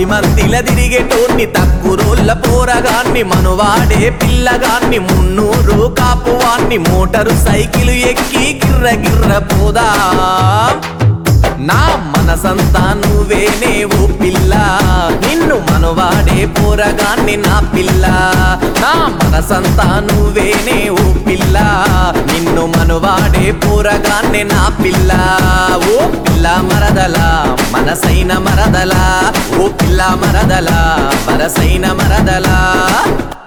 పది మందిల తిరిగేటోన్ని తక్కురోళ్ళ పోరగాన్ని మనువాడే పిల్లగాన్ని మున్నూరు కాపువాన్ని motor cycle ఎక్కి గిర్ర గిర్ర పోదా నా మనసంతా నువ్వేనే ఓ పిల్ల నిన్ను మనవాడే పోరగాన్ని నా పిల్ల నా మనసంతా నువ్వేనే ఓ పిల్ల నిన్ను మనవాడే పోరగాన్ని నా పిల్ల ఓ పిల్ల మరదల మనసైన మరదల ఓ పిల్ల మరదల వరసైన మరదల